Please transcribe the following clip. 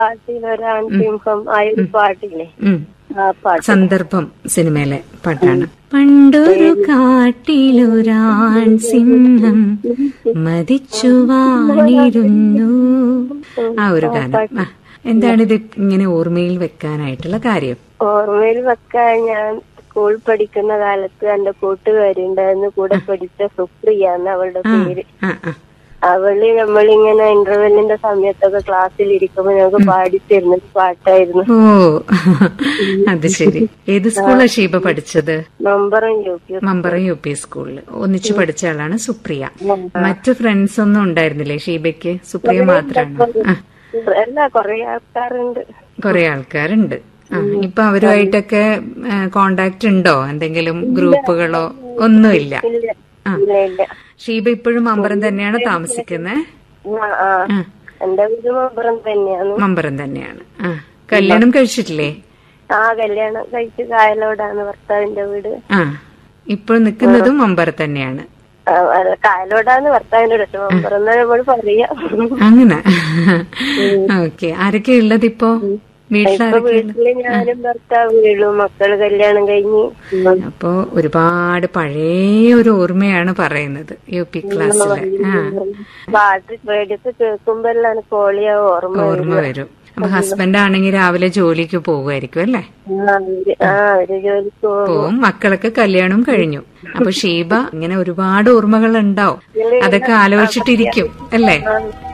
പാട്ടിലൊരാൺ സിംഹം ആ ഒരു പാട്ടില്ലേ ഉം. ആ പാട്ട് സന്ദർഭം സിനിമയിലെ പാട്ടാണ് പണ്ടൊരു കാട്ടിലൊരാൺ സിംഹം മതിച്ചു വാണിരുന്നു ആ ഒരു ഗാനം ആ എന്താണിത് ഇങ്ങനെ ഓർമ്മയിൽ വെക്കാനായിട്ടുള്ള കാര്യം ഓർമ്മയിൽ വെക്കാൻ ഞാൻ സ്കൂൾ പഠിക്കുന്ന കാലത്ത് എന്റെ കൂട്ടുകാരി ഉണ്ടായിരുന്നു കൂടെ പഠിച്ച സുപ്രിയ എന്ന് അവളുടെ പേര് ആ ആ അവള് നമ്മളിങ്ങനെ ഇന്റർവെല്ലിന്റെ സമയത്തൊക്കെ ക്ലാസ്സിൽ ഇരിക്കുമ്പോ ഞങ്ങൾക്ക് പാടിത്തരുന്ന ഒരു പാട്ടായിരുന്നു ഓ അത് ശരി ഏത് സ്കൂളാ ഷീബ പഠിച്ചത് നമ്പറും U P Mamparam U P സ്കൂളിൽ ഒന്നിച്ചു പഠിച്ച ആളാണ് സുപ്രിയ മറ്റു ഫ്രണ്ട്സ് ഒന്നും ഉണ്ടായിരുന്നില്ലേ ഷീബയ്ക്ക് സുപ്രിയ മാത്രാണോ ആ അല്ല കൊറേ ആൾക്കാരുണ്ട് കുറെ ആൾക്കാരുണ്ട് ആ ഇപ്പൊ അവരുമായിട്ടൊക്കെ കോണ്ടാക്ട് ഉണ്ടോ എന്തെങ്കിലും ഗ്രൂപ്പുകളോ ഒന്നുമില്ല ഇല്ല ആ. ഇല്ല ഇല്ല ഷീബ ഇപ്പോഴും മമ്പറം തന്നെയാണ് താമസിക്കുന്നത് ആ, ആ എന്റെ വീട് മമ്പറം തന്നെയാണ് മമ്പറം തന്നെയാണ് ആ കല്യാണം കഴിച്ചിട്ടില്ലേ ആ കല്യാണം കഴിച്ച് കായലോടാണ് ഭർത്താവിന്റെ വീട് ആ ഇപ്പോൾ നിൽക്കുന്നതും മമ്പറം തന്നെയാണ് ആ, അല്ല, കായലോടാണ് ഭർത്താവിന്റെ വീട് പക്ഷെ മമ്പറം എന്നാ നമ്മൾ പറയാ അങ്ങനെ ഓക്കെ ആരൊക്കെ ഉള്ളത് ഇപ്പോ വീട്ടിലാരൊക്കെ ഉള്ളത് വീട്ടില് ഞാനും ഭർത്താവ് വീഴും മക്കള് കല്യാണം കഴിഞ്ഞ് അപ്പോ ഒരുപാട് പഴയ ഒരു ഓർമ്മയാണ് പറയുന്നത് യു പി ക്ലാസ്സിലെ ആ പാട്ട് റേഡിയൊക്കെ കേൾക്കുമ്പോ എല്ലാം കോളിയ ഓർമ്മ ഓർമ്മ വരും അപ്പൊ ഹസ്ബൻഡ് ആണെങ്കിൽ രാവിലെ ജോലിക്ക് പോകുമായിരിക്കും അല്ലേ ആ, അവര് ആ അവര് ജോലിക്ക് പോകും പോവും മക്കളൊക്കെ കല്യാണം കഴിഞ്ഞു അപ്പൊ ഷീബ ഇങ്ങനെ ഒരുപാട് ഓർമ്മകൾ ഉണ്ടാവും അതൊക്കെ ആലോചിച്ചിട്ടിരിക്കും അല്ലേ ആ,